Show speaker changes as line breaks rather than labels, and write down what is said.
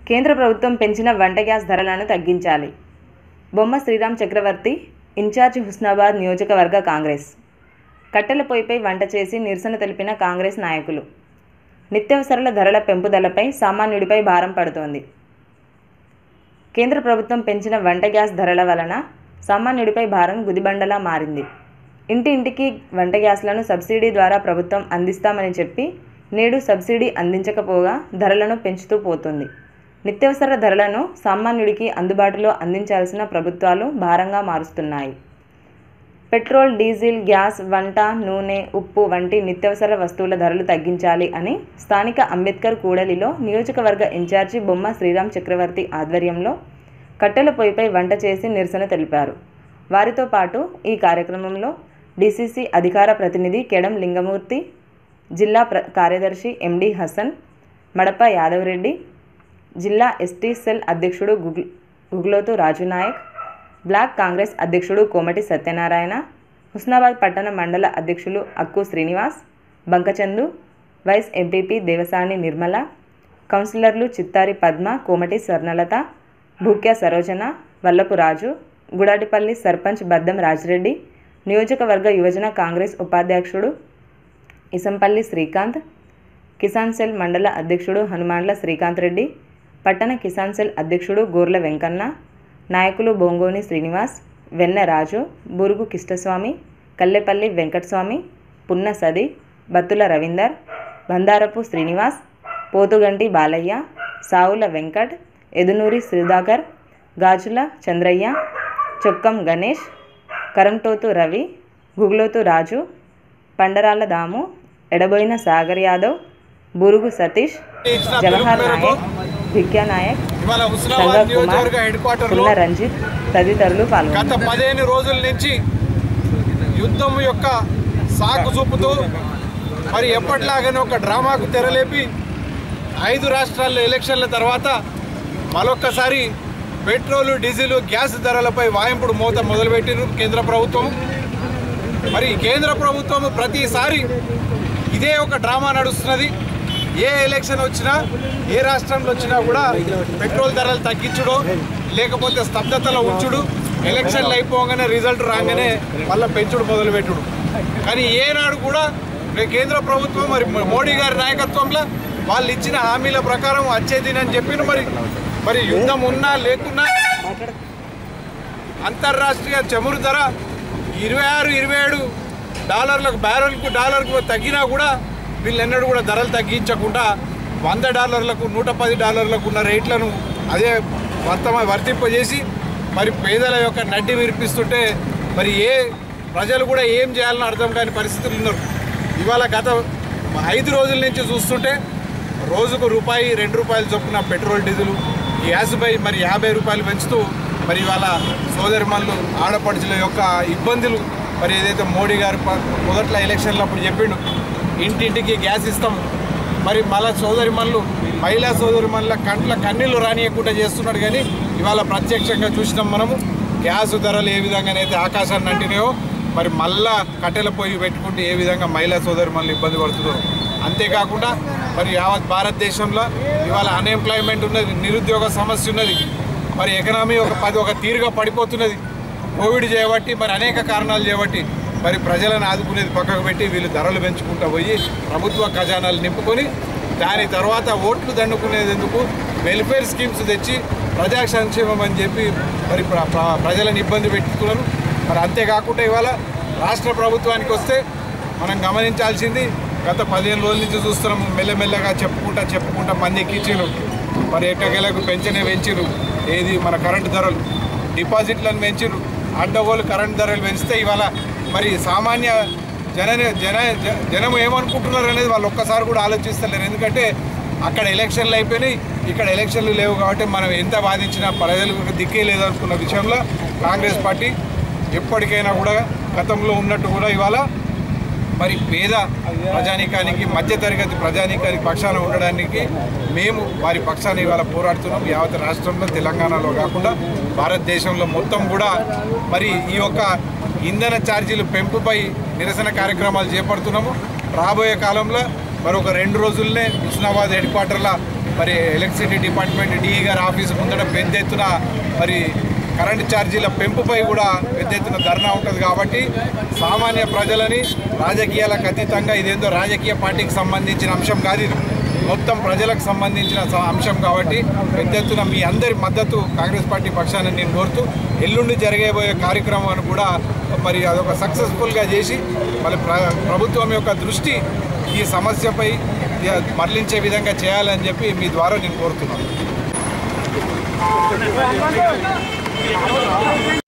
కేంద్ర ప్రభుత్వం పెంచిన వంట గ్యాస్ ధరలను తగ్గించాలి బొమ్మ శ్రీరామ్ చక్రవర్తి ఇన్ఛార్జ్ హుస్నాబాద్ నియోజకవర్గ కాంగ్రెస్ కట్టెల పొయ్యిపై వంట చేసి నిరసన తెలిపిన కాంగ్రెస్ నాయకులు నిత్యావసరాల ధరల పెంపుదలపై సామాన్యుడిపై భారం పడుతోంది కేంద్ర ప్రభుత్వం పెంచిన వంట గ్యాస్ ధరల వలన సామాన్యుడిపై భారం గుదిబండలా మారింది ఇంటి ఇంటికి వంట గ్యాస్లను సబ్సిడీ ద్వారా ప్రభుత్వం అందిస్తామని చెప్పి నేడు సబ్సిడీ అందించకపోగా ధరలను పెంచుతూ పోతుంది నిత్యావసర ధరలను సామాన్యుడికి అందుబాటులో అందించాల్సిన ప్రభుత్వాలు భారంగా మారుస్తున్నాయి పెట్రోల్ డీజిల్ గ్యాస్ వంట నూనె ఉప్పు వంటి నిత్యావసర వస్తువుల ధరలు తగ్గించాలి అని స్థానిక అంబేద్కర్ కూడలిలో నియోజకవర్గ ఇన్ఛార్జి బొమ్మ శ్రీరామ్ చక్రవర్తి ఆధ్వర్యంలో కట్టెల పొయ్యిపై వంట చేసి నిరసన తెలిపారు వారితో పాటు ఈ కార్యక్రమంలో డీసీసీ అధికార ప్రతినిధి కెడం లింగమూర్తి జిల్లా ప్ర కార్యదర్శి ఎండి హసన్ మడప యాదవరెడ్డి జిల్లా ఎస్టీ సెల్ అధ్యక్షుడు గుగ్ గుగ్లోతు రాజునాయక్ బ్లాక్ కాంగ్రెస్ అధ్యక్షుడు కోమటి సత్యనారాయణ హుస్నాబాద్ పట్టణ మండల అధ్యక్షులు అక్కు శ్రీనివాస్ బంకచందు వైస్ ఎంపీపీ దేవసాని నిర్మల కౌన్సిలర్లు చిత్తారి పద్మ కోమటి స్వర్ణలత భూక్య సరోజన వల్లపు రాజు గుడాటిపల్లి సర్పంచ్ బద్దం రాజిరెడ్డి నియోజకవర్గ యువజన కాంగ్రెస్ ఉపాధ్యక్షుడు ఇసంపల్లి శ్రీకాంత్ కిసాన్ సెల్ మండల అధ్యక్షుడు హనుమాన్ల శ్రీకాంత్ రెడ్డి పట్టణ కిసాన్ సెల్ అధ్యక్షుడు గోర్ల వెంకన్న నాయకులు బొంగోని శ్రీనివాస్ వెన్న రాజు బురుగు కిష్టస్వామి కల్లెపల్లి వెంకటస్వామి పున్న సది బత్తుల రవీందర్ బందారపు శ్రీనివాస్ పోతుగంటి బాలయ్య సావుల వెంకట్ ఎదునూరి సుధాకర్ గాజుల చంద్రయ్య చొక్కం గణేష్ కరంటోతు రవి గుగ్లోతు రాజు పండరాల దాము ఎడబోయిన సాగర్ యాదవ్ బురుగు సతీష్ జవహర్ నాయక్ భిక్యా నాయక్
ఇవాళ
సంగా
హుస్నాబాద్
కుమార్
నియోజకవర్గ హెడ్ క్వార్టర్లో
పుల్ల రంజిత్ తదితరులు
గత
పాల్గొన్నారు
పదిహేను రోజుల నుంచి యుద్ధం యొక్క సాకు చూపుతూ మరి ఎప్పటిలాగానే ఒక డ్రామాకు తెరలేపి ఐదు రాష్ట్రాల్లో ఎలక్షన్ల తర్వాత మరొక్కసారి పెట్రోలు డీజిల్ గ్యాస్ ధరలపై వాయింపుడు మోత మొదలుపెట్టిరు కేంద్ర ప్రభుత్వం మరి కేంద్ర ప్రభుత్వం ప్రతిసారి ఇదే ఒక డ్రామా నడుస్తున్నది ఏ ఎలక్షన్ వచ్చినా ఏ రాష్ట్రంలో వచ్చినా కూడా పెట్రోల్ ధరలు తగ్గించుడు లేకపోతే స్తబ్దతలో ఉంచుడు ఎలక్షన్లు అయిపోగానే రిజల్ట్ రాగానే మళ్ళీ పెంచుడు మొదలుపెట్టుడు కానీ ఏనాడు కూడా రే- కేంద్ర ప్రభుత్వం మరి మోడీ గారి నాయకత్వంలో వాళ్ళు ఇచ్చిన హామీల ప్రకారం వచ్చేదినని చెప్పిన మరి మరి యుద్ధం ఉన్నా లేకున్నా అంతర్రాష్ట్రీయ చమురు ధర ఇరవై ఆరు ఇరవై ఏడు డాలర్లకు బ్యారెల్కు డాలర్కు తగ్గినా కూడా వీళ్ళెన్నడూ కూడా ధరలు తగ్గించకుండా వంద డాలర్లకు నూట పది డాలర్లకు ఉన్న రేట్లను అదే వర్తమ వర్తింపజేసి మరి పేదల యొక్క నడ్డి విరిపిస్తుంటే మరి ఏ ప్రజలు కూడా ఏం చేయాలని అర్థం కాని పరిస్థితులు ఉన్నారు ఇవాళ గత ఐదు రోజుల నుంచి చూస్తుంటే రోజుకు రూపాయి రెండు రూపాయలు చొప్పున పెట్రోల్ డీజిల్ గ్యాస్పై మరి యాభై రూపాయలు పెంచుతూ మరి ఇవాళ సోదరిమల్లు ఆడపడుచుల యొక్క ఇబ్బందులు మరి ఏదైతే మోడీ గారు ప- మొదట్లో ఎలక్షన్లో అప్పుడు చెప్పిండు ఇంటింటికి గ్యాస్ ఇస్తాం మరి మళ్ళా సోదరిమల్లు మహిళా సోదరిమల్ల కంట్ల కన్నీళ్లు రానియకుండా చేస్తున్నాడు కానీ ఇవాళ ప్రత్యక్షంగా చూసినాం మనము గ్యాస్ ధరలు ఏ విధంగానైతే ఆకాశాన్ని అంటినాయో మరి మళ్ళా కట్టెల పొయ్యి పెట్టుకుంటే ఏ విధంగా మహిళా సోదరి మనల్ని ఇబ్బంది పడుతున్నారు అంతేకాకుండా మరి యావత్ భారతదేశంలో ఇవాళ అన్ఎంప్లాయ్మెంట్ ఉన్నది నిరుద్యోగ సమస్య ఉన్నది మరి ఎకనామీ ఒక పది ఒక తీరుగా పడిపోతున్నది కోవిడ్ చేయబట్టి మరి అనేక కారణాలు చేయబట్టి మరి ప్రజలను ఆదుకునేది పక్కకు పెట్టి వీళ్ళు ధరలు పెంచుకుంటూ పోయి ప్రభుత్వ ఖజానాలు నింపుకొని దాని తర్వాత ఓట్లు దండుకునేది ఎందుకు వెల్ఫేర్ స్కీమ్స్ తెచ్చి ప్రజా సంక్షేమం అని చెప్పి మరి ప్ర- ప్ర- ప్రజలను ఇబ్బంది పెట్టుకున్నారు మరి అంతేకాకుండా ఇవాళ రాష్ట్ర ప్రభుత్వానికి వస్తే మనం గమనించాల్సింది గత పదిహేను రోజుల నుంచి చూస్తున్నాం మెల్లమెల్లగా చెప్పుకుంటా చెప్పుకుంటా మంది ఎక్కించారు మరి ఎక్కగలకు పెంచనే పెంచిరు ఏది మన కరెంటు ధరలు డిపాజిట్లను పెంచిరు అడ్డగోలు కరెంటు ధరలు పెంచితే ఇవాళ మరి సామాన్య జన జన జ- జనం ఏమనుకుంటున్నారు అనేది వాళ్ళు ఒక్కసారి కూడా ఆలోచిస్తలేరు ఎందుకంటే అక్కడ ఎలక్షన్లు అయిపోయినాయి ఇక్కడ ఎలక్షన్లు లేవు కాబట్టి మనం ఎంత వాదించినా ప్రజలకు దిక్కే లేదనుకున్న విషయంలో కాంగ్రెస్ పార్టీ ఎప్పటికైనా కూడా గతంలో ఉన్నట్టు కూడా ఇవాళ మరి పేద ప్రజానీకానికి మధ్యతరగతి ప్రజానీకానికి పక్షాన ఉండడానికి మేము వారి పక్షాన ఇవాళ పోరాడుతున్నాం యావత్ రాష్ట్రంలో తెలంగాణలో కాకుండా భారతదేశంలో మొత్తం కూడా మరి ఈ యొక్క ఇంధన ఛార్జీలు పెంపుపై నిరసన కార్యక్రమాలు చేపడుతున్నాము రాబోయే కాలంలో మరి ఒక రెండు రోజుల్నే హుస్నాబాద్ హెడ్ క్వార్టర్లో మరి ఎలక్ట్రిసిటీ డిపార్ట్మెంట్ డిఈ గారి ఆఫీసు ముందర పెద్ద ఎత్తున మరి కరెంటు ఛార్జీల పెంపుపై కూడా పెద్ద ఎత్తున ధర్నా ఉంటుంది కాబట్టి సామాన్య ప్రజలని రాజకీయాలకు అతీతంగా ఇదేందో రాజకీయ పార్టీకి సంబంధించిన అంశం కాదు ఇది మొత్తం ప్రజలకు సంబంధించిన స- అంశం కాబట్టి పెద్ద ఎత్తున మీ అందరి మద్దతు కాంగ్రెస్ పార్టీ పక్షాన్ని నేను కోరుతూ ఎల్లుండి జరగబోయే కార్యక్రమాన్ని కూడా మరి అదొక సక్సెస్ఫుల్గా చేసి మరి ప్ర ప్రభుత్వం యొక్క దృష్టి ఈ సమస్యపై ఇక మరలించే విధంగా చేయాలని చెప్పి మీ ద్వారా నేను కోరుతున్నాను